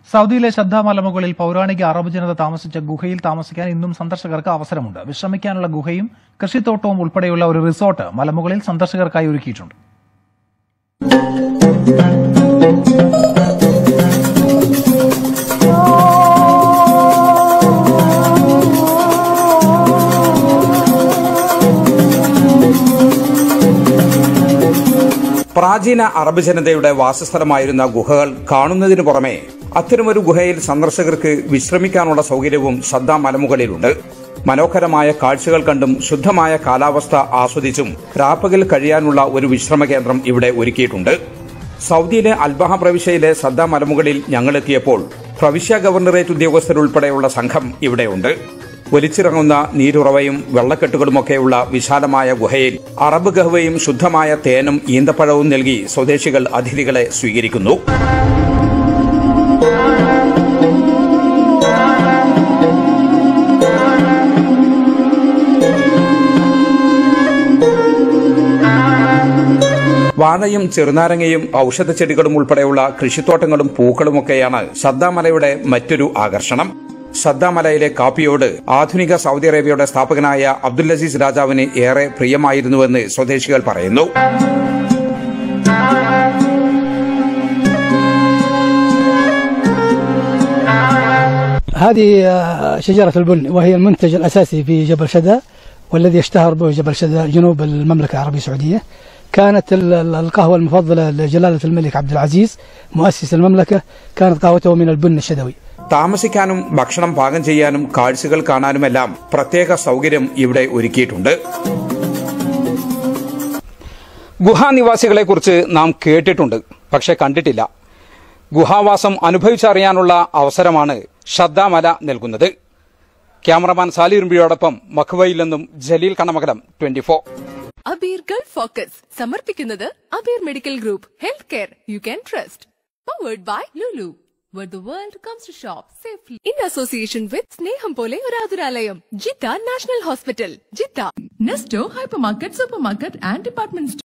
സൗദിയിലെ ശ്രദ്ധ മലമുകളിൽ പൌരാണിക അറബ് ജനത താമസിച്ച ഗുഹയിൽ താമസിക്കാൻ ഇന്നും സന്ദർശകർക്ക് അവസരമുണ്ട് വിശ്രമിക്കാനുള്ള ഗുഹയും കൃഷിത്തോട്ടവും ഉൾപ്പെടെയുള്ള ഒരു റിസോർട്ട് മലമുകളിൽ സന്ദർശകർക്കായി ഒരുക്കിയിട്ടുണ്ട് പ്രാചീന അറബ് ജനതയുടെ വാസസ്ഥലമായിരുന്ന ഗുഹകൾ കാണുന്നതിനു പുറമെ അത്തരമൊരു ഗുഹയിൽ സന്ദർശകർക്ക് വിശ്രമിക്കാനുള്ള സൗകര്യവും സദ്ദാം മലമുകളിലുണ്ട് മനോഹരമായ കാഴ്ചകൾ കണ്ടും ശുദ്ധമായ കാലാവസ്ഥ ആസ്വദിച്ചും രാപ്പകൽ കഴിയാനുള്ള ഒരു വിശ്രമ കേന്ദ്രം ഇവിടെ ഒരുക്കിയിട്ടുണ്ട് സൗദിയിലെ അൽബഹ പ്രവിശ്യയിലെ സദ്ദാം മലമുകളിൽ ഞങ്ങളെത്തിയപ്പോൾ പ്രവിശ്യ ഗവർണറേറ്റ് ഉദ്യോഗസ്ഥരുൾപ്പെടെയുള്ള സംഘം ഇവിടെയുണ്ട് ഒലിച്ചിറങ്ങുന്ന നീരുറവയും വെള്ളക്കെട്ടുകളുമൊക്കെയുള്ള വിശാലമായ ഗുഹയിൽ അറബ് ഗഹവയും ശുദ്ധമായ തേനും ഈന്തപ്പഴവും നൽകി സ്വദേശികൾ അതിഥികളെ സ്വീകരിക്കുന്നു വാഴയും ചെറുനാരങ്ങയും ഔഷധച്ചെടികളും ഉൾപ്പെടെയുള്ള കൃഷിത്തോട്ടങ്ങളും പൂക്കളുമൊക്കെയാണ് സദ്ദാമലയുടെ മറ്റൊരു ആകർഷണം സദ്ദാമലയിലെ കാപ്പിയോട് ആധുനിക സൗദി അറേബ്യയുടെ സ്ഥാപകനായ അബ്ദുൽ അസീസ് രാജാവിന് ഏറെ പ്രിയമായിരുന്നുവെന്ന് സ്വദേശികൾ പറയുന്നു هذه آه، شجرة البن وهي المنتج الأساسي في جبل شدة والذي اشتهر به جبل شدة جنوب المملكة العربية السعودية كانت ال- ال- القهوة المفضلة لجلالة الملك عبد العزيز مؤسس المملكة كانت قهوته من البن الشدوي താമസിക്കാനും ഭക്ഷണം പാകം ചെയ്യാനും കാഴ്ചകൾ കാണാനുമെല്ലാം പ്രത്യേക സൗകര്യം ഇവിടെ ഒരുക്കിയിട്ടുണ്ട് ഗുഹാനിവാസികളെ കുറിച്ച് നാം കേട്ടിട്ടുണ്ട് പക്ഷെ കണ്ടിട്ടില്ല ഗുഹാവാസം അനുഭവിച്ചറിയാനുള്ള അവസരമാണ് ശ്രദ്ധാമല നൽകുന്നത് ക്യാമറമാൻ സാലിറുമ്പിയോടൊപ്പം മഖുവയിൽ നിന്നും ജലീൽ കണമകലം twenty four Abeer Gulf focus സമർപ്പിക്കുന്നത് Abeer medical group health care you can trust powered by Lulu where the world comes to shop safely in association with സ്നേഹം പോലെ ഒരു ആതുരാലയം Jeddah national hospital Jeddah Nesto hypermarket supermarket and department